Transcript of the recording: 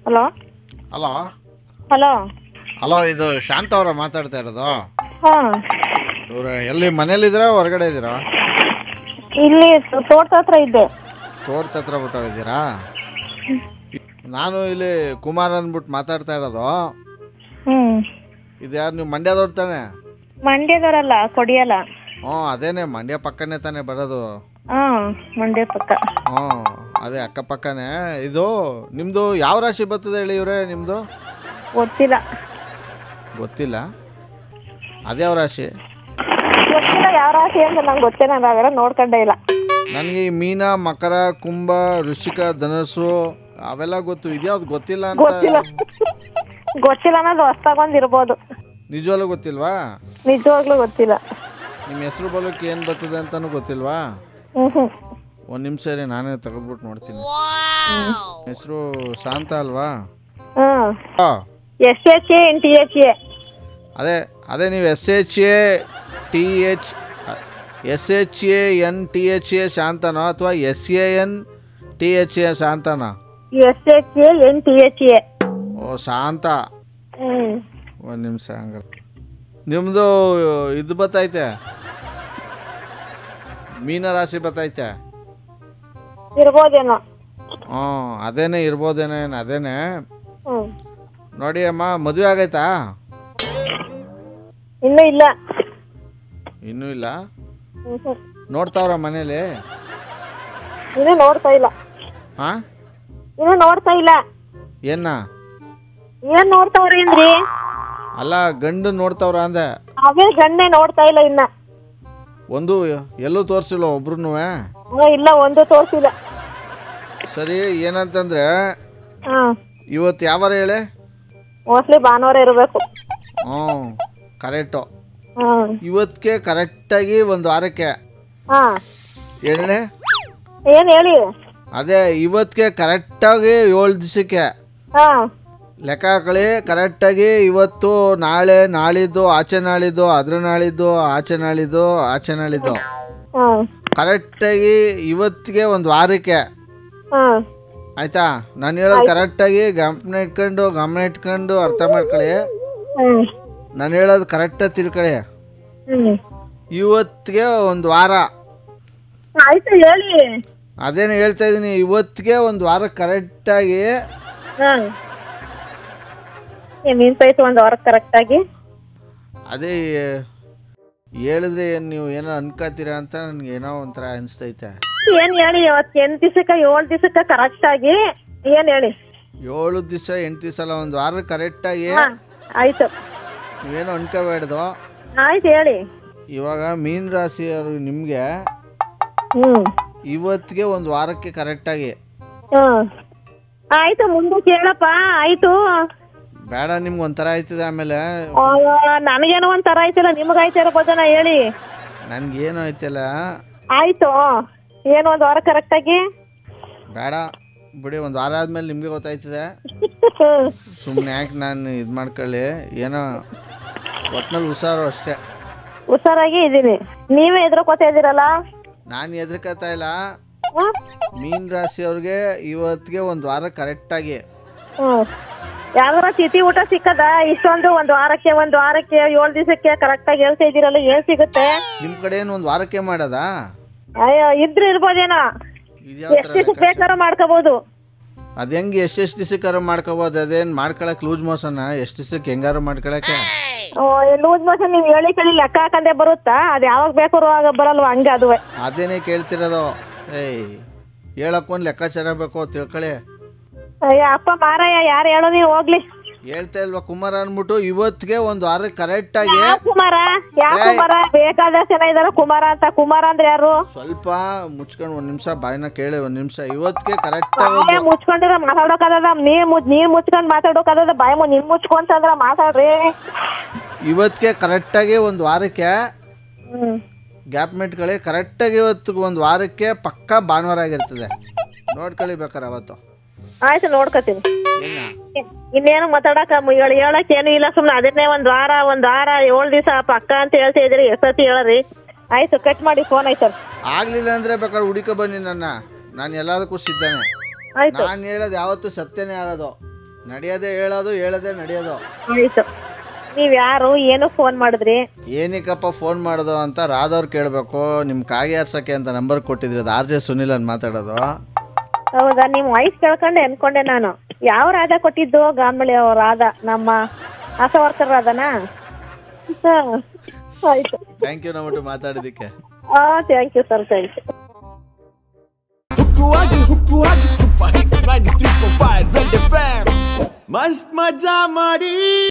Hello hello hello hello ಇದು ಶಾಂತ ಅವರ ಮಾತಾಡ್ತಾ ಇರೋದು ಹಾಂ ಇವ್ರು ಎಲ್ಲಿ ಮನೇಲಿದ್ದೀರಾ ಹೊರಗಡೆ ಇದ್ದೀರಾ ಇಲ್ಲಿ ತೋಟದ ಹತ್ರ ಇದ್ದೆ ತೋಟದ ಹತ್ರ ಬಿಟ್ಟೋಗಿದ್ದೀರಾ ನಾನು ಇಲ್ಲಿ ಕುಮಾರ್ ಅಂದ್ಬಿಟ್ಟು ಮಾತಾಡ್ತಾ ಇರೋದು ಹ್ಞೂ ಇದು ಯಾರು ನೀವು ಮಂಡ್ಯದವ್ರು ತಾನೆ ಮಂಡ್ಯದವರಲ್ಲ ಕೊಡಿಯಲ್ಲ ಹ್ಞೂ ಅದೇನೆ ಮಂಡ್ಯ ಪಕ್ಕನೇ ತಾನೇ ಬರೋದು ಹಾಂ ಮಂಡ್ಯ ಪಕ್ಕ ಹ್ಞೂ ಅದೇ ಅಕ್ಕಪಕ್ಕನೇ ಇದು ನಿಮ್ಮದು ಯಾವ ರಾಶಿ ಬರ್ತದೆ ಹೇಳಿ ಇವರೇ ನಿಮ್ಮದು ಗೊತ್ತಿಲ್ಲ ಗೊತ್ತಿಲ್ಲ ಅದ್ಯಾವ ರಾಶಿ ಗೊತ್ತಿಲ್ಲ ಯಾವ ರಾಶಿ ಅಂತ ನಂಗೆ ಗೊತ್ತಿಲ್ಲ ನಾನು ಅವೆಲ್ಲ ನೋಡ್ಕೊಂಡೇ ಇಲ್ಲ ನನಗೆ ಈ ಮೀನ ಮಕರ ಕುಂಭ ವೃಶ್ಚಿಕ ಧನಸ್ಸು ಅವೆಲ್ಲ ಗೊತ್ತು ಇದ್ಯಾವ್ದು ಗೊತ್ತಿಲ್ಲ ಅಂತ ಗೊತ್ತಿಲ್ಲ ಗೊತ್ತಿಲ್ಲ ಅನ್ನೋದು ಹೊಸ್ದಾಗೊಂದು ಇರ್ಬೋದು ನಿಜವಾಗ್ಲೂ ಗೊತ್ತಿಲ್ವಾ ನಿಜವಾಗ್ಲೂ ಗೊತ್ತಿಲ್ಲ ನಿಮ್ಮ ಹೆಸರು ಬಲಕ್ಕೆ ಏನು ಬರ್ತದೆ ಅಂತಾನು ಗೊತ್ತಿಲ್ವಾ ಹ್ಞೂ ಹ್ಞೂ ಒಂದು ನಿಮಿಷ ರೀ ನಾನೇ ತೆಗೆದ್ಬಿಟ್ಟು ನೋಡ್ತೀನಿ ಹೆಸರು ಶಾಂತ ಅಲ್ವಾ ಹ್ಞೂ ಆ, S H A N T H A ಅದೇ ಅದೇ ನೀವು S H A T H S H A N T H A ಶಾಂತನೋ ಅಥವಾ S A N T H A ಶಾಂತನೋ S H A N T H A ಓ ಶಾಂತ ಹ್ಞೂ ಒಂದು ನಿಮಿಷ ಹಂಗಾರೆ ನಿಮ್ಮದು ಇದು ಬತ್ತೈತೆ ಮೀನ ರಾಶಿ ಬತ್ತೈತೆ ಇರ್ಬೋದೇನೋ ಹ್ಞೂ ಅದೇನೇ ಇರ್ಬೋದೇನೋ ಏನು ಅದೇನೇ ಹ್ಞೂ ನೋಡಿ ಅಮ್ಮ ಮದುವೆ ಆಗೈತಾ ಇನ್ನೂ ಇಲ್ಲ ಇನ್ನೂ ಇಲ್ಲ ಹ್ಞೂ ಹ್ಞೂ ನೋಡ್ತಾವ್ರ ಮನೇಲಿ ಇನ್ನೂ ನೋಡ್ತಾ ಇಲ್ಲ ಹಾಂ ಇನ್ನೂ ನೋಡ್ತಾ ಇಲ್ಲ ಏನ ಏನ್ ನೋಡ್ತಾವ್ರಿ ಅಂದ್ರಿ ಅಲ್ಲ ಗಂಡು ನೋಡ್ತಾವ್ರ ಅಂದೆ ಅವೇ ಗಂಡೆ ನೋಡ್ತಾ ಇಲ್ಲ ಇನ್ನ ಒಂದು ಎಲ್ಲೂ ತೋರಿಸಿಲ್ಲ ಒಬ್ರು ಹ್ಞೂ, ಇಲ್ಲ ಒಂದು ತೋರ್ಸಿಲ್ಲ ಸರಿ ಏನಂತಂದ್ರೆ ಹಾ ಇವತ್ತು ಯಾವಾರ ಹೇಳಿ ಮೋಸ್ಟ್ಲಿ ಭಾನುವಾರ ಇರಬೇಕು ಹ್ಞೂ ಕರೆಕ್ಟು ಹ್ಮ್ ಇವತ್ತಿಗೆ ಕರೆಕ್ಟಾಗಿ ಒಂದು ವಾರಕ್ಕೆ ಹಾ ಹೇಳಿ ಏನ್ ಹೇಳಿ ಅದೇ ಇವತ್ತಿಗೆ ಕರೆಕ್ಟಾಗಿ ಏಳು ದಿವಸಕ್ಕೆ ಹಾ ಲೆಕ್ಕ ಹಾಕೊಳ್ಳಿ ಕರೆಕ್ಟಾಗಿ ಇವತ್ತು ನಾಳೆ ನಾಳಿದ್ದು ಆಚೆ ನಾಳಿದ್ದು ಅದ್ರ ನಾಳಿದ್ದು ಆಚೆ ನಾಳಿದ್ದು ಆಚೆ ನಾಳಿದ್ದು ಹ್ಮ್ ಕರೆಕ್ಟಾಗಿ ಇವತ್ತಿಗೆ ಒಂದು ವಾರಕ್ಕೆ ಹ್ಮ್ ಆಯ್ತಾ ನಾನು ಹೇಳೋದು ಕರೆಕ್ಟಾಗಿ ಗಮನ ಇಟ್ಕೊಂಡು ಗಮನ ಇಟ್ಕೊಂಡು ಅರ್ಥ ಮಾಡ್ಕೊಳ್ಳಿ ಹ್ಮ್ ನಾನು ಹೇಳೋದು ಕರೆಕ್ಟಾಗಿ ತಿಳ್ಕೊಳ್ಳಿ ಹ್ಮ್ ಇವತ್ತಿಗೆ ಒಂದು ವಾರ ಆಯ್ತು ಹೇಳಿ ಅದೇನು ಹೇಳ್ತಾ ಇದ್ದೀನಿ ಇವತ್ತಿಗೆ ಒಂದು ವಾರ ಕರೆಕ್ಟಾಗಿ ಹ್ಮ್ ಏನ್ ನಿಂತೈತು ಒಂದ್ ವಾರ ಕರೆಕ್ಟ್ ಆಗಿ ಅದೇ ಹೇಳಿದ್ರೆ ಏನು ನೀವು ಏನೋ ಅನ್ಕೋತೀರಾ ಅಂತ ನನಗೆ ಏನೋ ಒಂಥರ ಅನಿಸ್ತೈತೆ ಏನ್ ಹೇಳಿ ಇವತ್ತು ಎಂಟ್ ದಿವಸಕ್ಕ ಏಳ್ ದಿವಸಕ್ಕ ಕರೆಕ್ಟ್ ಆಗಿ ಏನ್ ಹೇಳಿ ಏಳು ದಿವಸ ಎಂಟು ದಿವಸ ಅಲ್ಲ ಒಂದು ವಾರ ಕರೆಕ್ಟಾಗಿ ಹಾ ಆಯ್ತು ನೀವೇನು ಅನ್ಕೋಬೇಡ್ದು ಆಯ್ತು ಹೇಳಿ ಇವಾಗ ಮೀನ್ ರಾಶಿಯವರು ನಿಮಗೆ ಹ್ಮ್ ಇವತ್ತಿಗೆ ಒಂದು ವಾರಕ್ಕೆ ಕರೆಕ್ಟಾಗಿ ಹ್ಮ್ ಆಯ್ತು ಮುಂದಕ್ಕೆ ಹೇಳಪ್ಪ ಆಯ್ತು ಬೇಡ ನಿಮ್ಗೆ ಒಂಥರ ಆಯ್ತದೆ ಆಮೇಲೆ ಅಯ್ಯೋ, ನನಗೇನೋ ಒಂಥರ ಆಯ್ತಲ್ಲ ನಿಮಗಾಯ್ತು ಇರ್ಬೋದನ ಹೇಳಿ ನನ್ಗೇನು ಐತಲ್ಲ ಆಯ್ತು ಏನು ಒಂದ್ ವಾರ ಕರೆಕ್ಟ್ ಆಗಿ ಬೇಡ ಬಿಡಿ ಒಂದು ವಾರ ಆದ್ಮೇಲೆ ನಿಮಗೆ ಗೊತ್ತಾಯ್ತದೆ ಸುಮ್ಮನೆ ಯಾಕೆ ನಾನು ಇದು ಮಾಡ್ಕೊಳ್ಳಿ ಏನೋ ಒಟ್ನಲ್ಲಿ ಹುಷಾರು ಅಷ್ಟೇ ಹುಷಾರಾಗಿ ಇದೀನಿ ನೀವೇ ಎದ್ರಕೋತಾ ಇದೀರಲ್ಲ ನಾನು ಹೆದರ್ಕತಾ ಇಲ್ಲ ಹ್ಮ್? ಮೀನ್ ರಾಶಿಯವ್ರಿಗೆ ಇವತ್ತಿಗೆ ಒಂದು ವಾರ ಕರೆಕ್ಟಾಗಿ ಹ್ಮ್ ಯಾವ್ದಾರ ತಿಥಿ ಊಟ ಸಿಕ್ಕದ ಇಷ್ಟೊಂದು ಒಂದ್ ವಾರಕ್ಕೆ ಒಂದ್ ವಾರಕ್ಕೆ ಏಳ್ ದಿವಸಕ್ಕೆ ಕರೆಕ್ಟ್ ಆಗಿ ಹೇಳ್ತಾ ಇದೀರಲ್ಲ ಏನ್ ಸಿಗುತ್ತೆ ನಿಮ್ಮ ಕಡೆ ಏನು ಒಂದು ವಾರಕ್ಕೆ ಮಾಡೋದಾ ಅಯ್ಯೋ ಇದ್ರೆ ಇರ್ಬೋದೇನೋ ಇದ್ಯಾವ ಎಷ್ಟ್ ದಿವಸ ಬೇಕಾದ್ರೂ ಮಾಡ್ಕೋಬಹುದು ಅದು ಹೆಂಗೆ ಎಷ್ಟೆಷ್ಟು ದಿವಸಕ್ಕಾರು ಮಾಡ್ಕೋಬೋದು ಅದೇನು ಮಾಡ್ಕೊಳಕ್ ಲೂಸ್ ಮೋಸನ ಎಷ್ಟು ದಿವಸಕ್ಕೆ ಹೆಂಗಾರು ಮಾಡ್ಕೊಳಕ್ಕೆ ಲೂಸ್ ಮೋಷನ್ ನೀವ್ ಹೇಳಿ ಕೇಳಿ ಲೆಕ್ಕ ಹಾಕಂದೆ ಬರುತ್ತಾ ಅದ್ ಯಾವಾಗ ಬೇಕು ಆಗ ಬರಲ್ವಾ ಹಂಗೆ ಅದುವೆ ಅದೇನೇ ಕೇಳ್ತಿರೋದು ಏಯ್ ಹೇಳಕ್ಕೊಂದು ಲೆಕ್ಕಾಚಾರ ಬೇಕು ತಿಳ್ಕೊಳ್ಳಿ ಅಯ್ಯ ಅಪ್ಪ ಮಾರಾಯ ಯಾರು ಹೇಳೋ ನೀವು ಹೋಗ್ಲಿ ಹೇಳ್ತಾ ಇಲ್ವಾ ಕುಮಾರ ಅಂದ್ಬಿಟ್ಟು ಇವತ್ತಿಗೆ ಒಂದು ವಾರ ಕರೆಕ್ಟಾಗಿ ಯಾವ ಕುಮಾರ ಯಾವ ಕುಮಾರ ಬೇಕಾದಷ್ಟು ಜನ ಇದಾರ ಕುಮಾರ ಅಂತ ಕುಮಾರ ಅಂದ್ರೆ ಯಾರು ಸ್ವಲ್ಪ ಮುಚ್ಕೊಂಡು ಒಂದು ನಿಮಿಷ ಬಾಯಿನ ಕೇಳಿ ಒಂದು ನಿಮಿಷ ಇವತ್ತಿಗೆ ಕರೆಕ್ಟಾಗಿ ಬಾಯ ಮುಚ್ಕೊಂಡಿರ ಮಾತಾಡೋಕದ ನೀರ್ ಮುಚ್ ನೀರ್ ಮುಚ್ಕೊಂಡ್ ಮಾತಾಡೋಕದ ಬಾಯ ಮು ನಿಮ್ ಮುಚ್ಕೊಂತಂದ್ರ ಮಾತಾಡ್ರಿ ಇವತ್ತಿಗೆ ಕರೆಕ್ಟಾಗಿ ಒಂದು ವಾರಕ್ಕೆ ಹ್ಮ್ ಗ್ಯಾಪ್ ಮಿಟ್ಕೊಳ್ಳಿ ಕರೆಕ್ಟಾಗಿ ಇವತ್ತು ಒಂದು ವಾರಕ್ಕೆ ಪಕ್ಕಾ ಭಾನುವಾರ ಆಗಿರ್ತದೆ ನೋಡ್ಕೊಳ್ಳಿ ಬೇಕಾರೆ ಅವತ್ತು ಆಯ್ತು ನೋಡ್ಕೊತೀನಿ ಏನ ಇನ್ನೇನು ಮಾತಾಡಕ ಹೇಳಿ ಹೇಳಕ್ ಏನು ಇಲ್ಲ ಸುಮ್ನೆ ಅದನ್ನೇ ಒಂದ್ ವಾರ ಒಂದ್ ವಾರ ಏಳ್ ದಿವಸ ಪಕ್ಕ ಅಂತ ಹೇಳ್ತಾ ಇದ್ರಿ ಎಷ್ಟೊತ್ತಿ ಹೇಳ್ರಿ ಆಯ್ತು ಕಟ್ ಮಾಡಿ ಫೋನ್ ಆಯ್ತು ಆಗ್ಲಿಲ್ಲ ಅಂದ್ರೆ ಬೇಕಾದ್ರೆ ಹುಡುಕ ಬನ್ನಿ ನನ್ನ ನಾನು ಎಲ್ಲದಕ್ಕೂ ಸಿದ್ಧನೇ ಆಯ್ತು ನಾನು ಹೇಳೋದು ಯಾವತ್ತೂ ಸತ್ಯನೇ ಆಗೋದು ನಡೆಯೋದೇ ಹೇಳೋದು ಹೇಳೋದೇ ನಡೆಯೋದು ಆಯ್ತು ನೀವ್ ಯಾರು ಏನು ಫೋನ್ ಮಾಡಿದ್ರಿ ಏನಕ್ಕಪ್ಪ ಫೋನ್ ಮಾಡೋದು ಅಂತ ರಾಧವ್ರು ಕೇಳಬೇಕು ನಿಮ್ಮ ಕಾಗೆ ಆರ್ಸಕ್ಕೆ ಅಂತ ನಂಬರ್ ಕೊಟ್ಟಿದ್ರಿ ಅದು ಆರ್ ಜೆ ಸುನಿಲ್ ಅಂತ ಮಾತಾಡೋದು ಹೌದಾ ನಿಮ್ ವಾಯ್ಸ್ ಕೇಳ್ಕೊಂಡೆ ಅನ್ಕೊಂಡೆ ನಾನು ಯಾವ ರಾಧ ಕೊಟ್ಟಿದ್ದು ಗಾಂಬಳಿ ಅವ್ರ ರಾಧ ನಮ್ಮ ಆಶಾ ವರ್ಕರ್ ರಾಧನಾ ಹಾ, ಆಯ್ತು ಥ್ಯಾಂಕ್ ಯು ನಮ್ಮಟ್ಟು ಮಾತಾಡಿದ್ದಕ್ಕೆ ಹಾ thank you sir thank you ಹುಕ್ಕು ಆಗಿ ಹುಕ್ಕು ಆಗಿ ಸೂಪರ್ ಹಿಟ್ 93.5 ರೆಡ್ ಎಫ್ ಮಸ್ತ್ ಮಜಾ ಮಾಡಿ